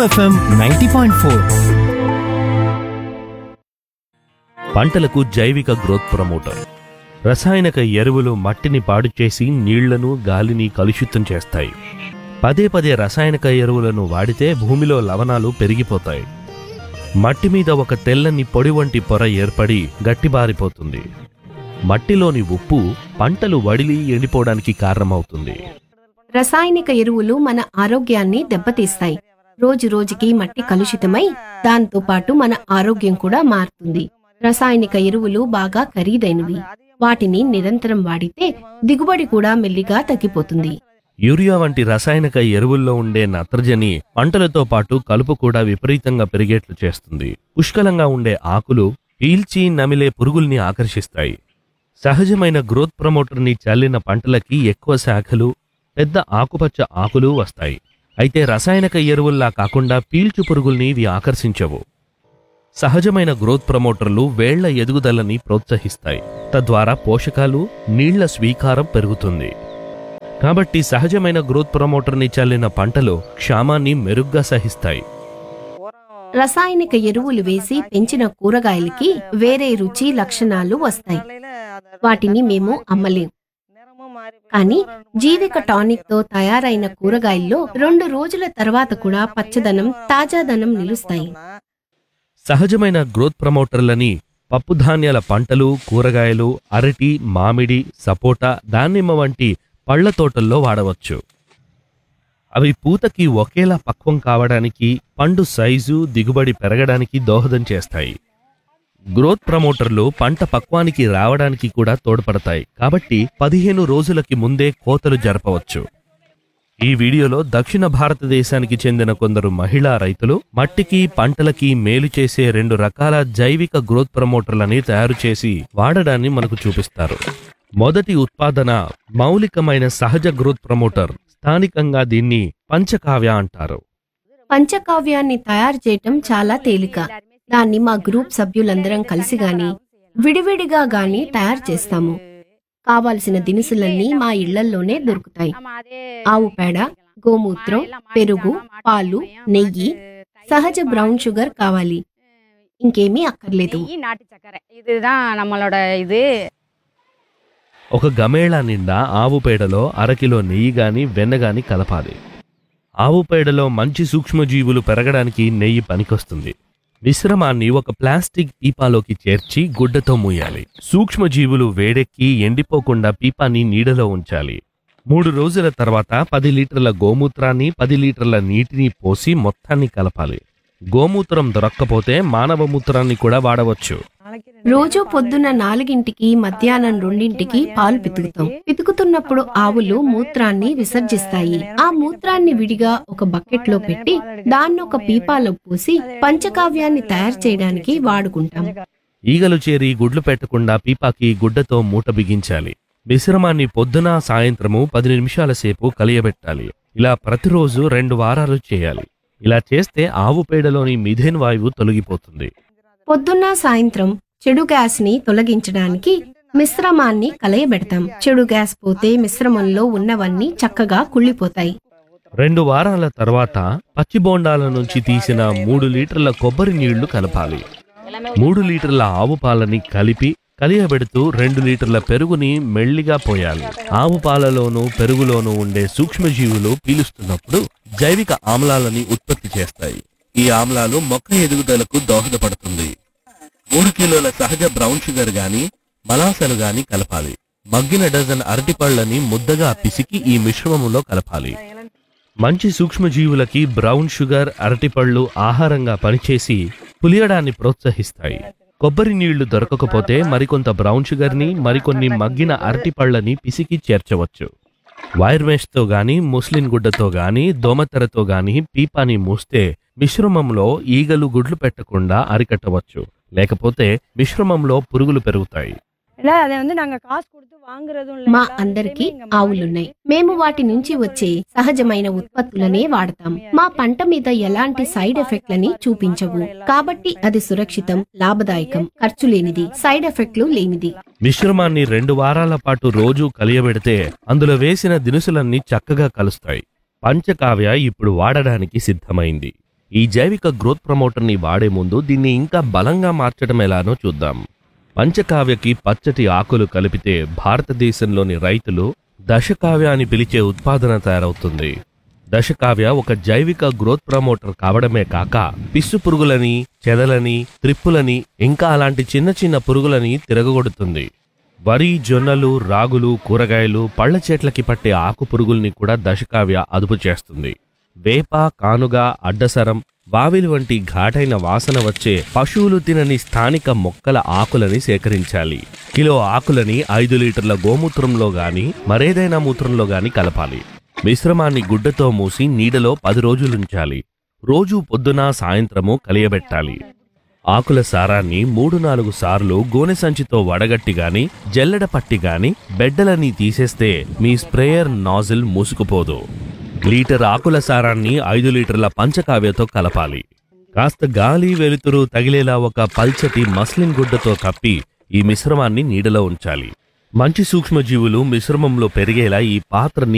FM ninety point four పంటలకు జైవిక growth promoter రసాయనిక ఎరువులు మట్టిని పాడు చేసి నీళ్లను గాలిని కలుషితం చేస్తాయి పదే పదే రసాయనిక ఎరువులను వాడితే భూమిలో లవణాలు పెరిగిపోతాయి మట్టి మీద ఒక తెల్లని పొడి వంటి పొర ఏర్పడి గట్టిబారిపోతుంది మట్టిలోని ఉప్పు పంటలు వడిలి ఎండిపోవడానికి కారణమవుతుంది రసాయనిక ఎరువులు మన ఆరోగ్యాన్ని దెబ్బతీస్తాయి రోజు రోజుకి మట్టి కలుషితమై దాంతో పాటు మన ఆరోగ్యం కూడా మారుతుంది రసాయనిక ఎరువులు బాగా ఖరీదైనవి వాటిని నిరంతరం వాడితే దిగుబడి కూడా మెల్లిగా తగ్గిపోతుంది యూరియా వంటి రసాయనిక ఎరువుల్లో ఉండే నత్రజని పంటలతో పాటు కలుపు కూడా విపరీతంగా పెరిగేట్లు చేస్తుంది పుష్కలంగా ఉండే ఆకులు పీల్చి నమిలే పురుగుల్ని ఆకర్షిస్తాయి సహజమైన గ్రోత్ ప్రమోటర్ని చల్లిన పంటలకి ఎక్కువ శాఖలు పెద్ద ఆకుపచ్చ ఆకులు వస్తాయి అయితే రసాయనిక ఎరువుల్లా కాకుండా పీల్చు పురుగుల్ని ఇవి ఆకర్షించవు సహజమైన గ్రోత్ ప్రమోటర్లు వేళ్ల ఎదుగుదలని ప్రోత్సహిస్తాయి తద్వారా పోషకాలు నీళ్ల స్వీకారం పెరుగుతుంది కాబట్టి సహజమైన గ్రోత్ ప్రమోటర్ని చల్లిన పంటలు క్షామాన్ని మెరుగ్గా సహిస్తాయి రసాయనిక ఎరువులు వేసి పెంచిన కూరగాయలకి వేరే రుచి లక్షణాలు వస్తాయి వాటిని మేము అమ్మలేం కానీ జీవిక టానిక్ తో తయారైన కూరగాయల్లో రెండు రోజుల తర్వాత కూడా పచ్చదనం తాజాదనం నిలుస్తాయి సహజమైన గ్రోత్ ప్రమోటర్లని పప్పుధాన్యాల పంటలు కూరగాయలు అరటి మామిడి సపోటా దానిమ్మ వంటి పళ్ల తోటల్లో వాడవచ్చు అవి పూతకి ఒకేలా పక్వం కావడానికి పండు సైజు దిగుబడి పెరగడానికి దోహదం చేస్తాయి గ్రోత్ ప్రమోటర్లు పంట పక్వానికి రావడానికి కూడా తోడ్పడతాయి కాబట్టి పదిహేను రోజులకి ముందే కోతలు జరపవచ్చు ఈ వీడియోలో దక్షిణ భారతదేశానికి చెందిన కొందరు మహిళా రైతులు మట్టికి పంటలకి మేలు చేసే రెండు రకాల జైవిక గ్రోత్ ప్రమోటర్లని తయారు చేసి వాడడాన్ని మనకు చూపిస్తారు మొదటి ఉత్పాదన మౌలికమైన సహజ గ్రోత్ ప్రమోటర్ స్థానికంగా దీన్ని పంచకావ్య అంటారు పంచకావ్యాన్ని తయారు చేయటం చాలా తేలిక దాన్ని మా గ్రూప్ సభ్యులందరం కలిసి గాని విడివిడిగా గాని తయారు చేస్తాము కావాల్సిన దినుసులన్నీ మా ఇళ్లల్లోనే దొరుకుతాయి ఆవు పేడ గోమూత్రం పెరుగు పాలు నెయ్యి సహజ బ్రౌన్ షుగర్ కావాలి ఇంకేమీ అక్కర్లేదు நெய், நாட்டு சக்கரை இதுதான் நம்மளோட இது ఒక గమేళా నిండా ఆవు పేడలో అరకిలో నెయ్యి గాని వెన్న గాని కలపాలి ఆవు పేడలో మంచి సూక్ష్మజీవులు పెరగడానికి నెయ్యి పనికొస్తుంది మిశ్రమాన్ని ఒక ప్లాస్టిక్ పీపాలోకి చేర్చి గుడ్డతో మూయాలి సూక్ష్మజీవులు వేడెక్కి ఎండిపోకుండా పీపాని నీడలో ఉంచాలి మూడు రోజుల తర్వాత పది లీటర్ల గోమూత్రాన్ని పది లీటర్ల నీటిని పోసి మొత్తాన్ని కలపాలి గోమూత్రం దొరక్కపోతే మానవ మూత్రాన్ని కూడా వాడవచ్చు రోజు పొద్దున నాలుగింటికి మధ్యాహ్నం రెండింటికి పాలు పితుకుతాం పితుకుతున్నప్పుడు ఆవులు మూత్రాన్ని విసర్జిస్తాయి ఆ మూత్రాన్ని విడిగా ఒక బకెట్ లో పెట్టి దాన్ని ఒక పీపాలో పోసి పంచకావ్యాన్ని తయారు చేయడానికి వాడుకుంటాం ఈగలు చేరి గుడ్లు పెట్టకుండా పీపాకి గుడ్డతో మూట బిగించాలి మిశ్రమాన్ని పొద్దున సాయంత్రము పది నిమిషాల సేపు కలియబెట్టాలి ఇలా ప్రతిరోజు రెండు వారాలు చేయాలి ఇలా చేస్తే ఆవు పేడలోని మిథేన్ వాయువు తొలగిపోతుంది పొద్దున్న సాయంత్రం చెడు గ్యాస్ ని తొలగించడానికి మిశ్రమాన్ని కలయబెడతాం చెడు గ్యాస్ పోతే మిశ్రమంలో ఉన్నవన్నీ చక్కగా కుళ్ళిపోతాయి రెండు వారాల తర్వాత పచ్చి బోండాల నుంచి తీసిన మూడు లీటర్ల కొబ్బరి నీళ్లు కలపాలి మూడు లీటర్ల ఆవు పాలని కలిపి కలియబెడుతూ రెండు లీటర్ల పెరుగుని మెల్లిగా పోయాలి ఆవు పాలలోనూ పెరుగులోనూ ఉండే సూక్ష్మజీవులు పీలుస్తున్నప్పుడు జైవిక ఆమ్లాలని ఉత్పత్తి చేస్తాయి ఈ ఆమ్లాలు మొక్క ఎదుగుదలకు దోహదపడుతుంది మూడు కిలోల సహజ బ్రౌన్ షుగర్ గాని మలాసలు గాని కలపాలి మగ్గిన డజన్ అరటిపళ్ళని ముద్దగా పిసికి ఈ మిశ్రమములో కలపాలి మంచి సూక్ష్మజీవులకి బ్రౌన్ షుగర్ అరటిపళ్ళు ఆహారంగా పనిచేసి పులియడాన్ని ప్రోత్సహిస్తాయి కొబ్బరి నీళ్లు దొరకకపోతే మరికొంత బ్రౌన్ షుగర్ని మరికొన్ని మగ్గిన అరటిపళ్ళని పిసికి చేర్చవచ్చు వైర్ మెష్తో గాని ముస్లిన్ గుడ్డతో గాని దోమతెరతో గాని పీపాని మూస్తే మిశ్రమంలో ఈగలు గుడ్లు పెట్టకుండా అరికట్టవచ్చు లేకపోతే మిశ్రమంలో పురుగులు పెరుగుతాయి இல்ல அதை வந்து நாங்க காசு கொடுத்து வாங்குறதும் இல்ல మా எல்லா అందరికీ விஷயத்தையுமே இங்க ఆవులున్నాయి మేము వాటి నుంచి వచ్చే సహజమైన ఉత్పత్తులనే వాడతాం మా పంట మీద ఎలాంటి సైడ్ ఎఫెక్ట్లని చూపించవు కాబట్టి అది సురక్షితం లాభదాయకం ఖర్చు లేనిది సైడ్ ఎఫెక్ట్లు లేనిది మిశ్రమాన్ని రెండు వారాల పాటు రోజు కలియబెడితే అందులో వేసిన దినుసులన్నీ చక్కగా కలుస్తాయి పంచకావ్య ఇప్పుడు వాడడానికి సిద్ధమైంది ఈ జైవిక గ్రోత్ ప్రమోటర్ని వాడే ముందు దీన్ని ఇంకా బలంగా మార్చడం ఎలానో చూద్దాం పంచకావ్యకి పచ్చటి ఆకులు కలిపితే భారతదేశంలోని రైతులు దశకావ్య అని పిలిచే ఉత్పాదన తయారవుతుంది దశకావ్య ఒక జైవిక గ్రోత్ ప్రమోటర్ కావడమే కాక పిస్సు పురుగులని చెదలని త్రిప్పులని ఇంకా అలాంటి చిన్న చిన్న పురుగులని తిరగగొడుతుంది వరి జొన్నలు రాగులు కూరగాయలు పళ్ళ చెట్లకి పట్టే ఆకు పురుగుల్ని కూడా దశకావ్య అదుపు చేస్తుంది వేప కానుగ అడ్డసరం వావిలి వంటి ఘాటైన వాసన వచ్చే పశువులు తినని స్థానిక మొక్కల ఆకులని సేకరించాలి కిలో ఆకులని ఐదు లీటర్ల గోమూత్రంలో గాని మరేదైనా మూత్రంలో గాని కలపాలి మిశ్రమాన్ని గుడ్డతో మూసి నీడలో పది రోజులుంచాలి రోజూ పొద్దున సాయంత్రము కలియబెట్టాలి ఆకుల సారాన్ని మూడు నాలుగు సార్లు గోనె సంచితో వడగట్టి గాని జల్లెడ పట్టి గాని బెడ్డలని తీసేస్తే మీ స్ప్రేయర్ నాజిల్ మూసుకుపోదు లీటర్ ఆకుల సారాన్ని ఐదు లీటర్ల పంచకావ్యతో కలపాలి కాస్త గాలి వెలుతురు తగిలేలా ఒక పల్చటి మస్లిన్ గుడ్డతో కప్పి ఈ మిశ్రమాన్ని నీడలో ఉంచాలి మంచి సూక్ష్మజీవులు మిశ్రమంలో పెరిగేలా ఈ పాత్రని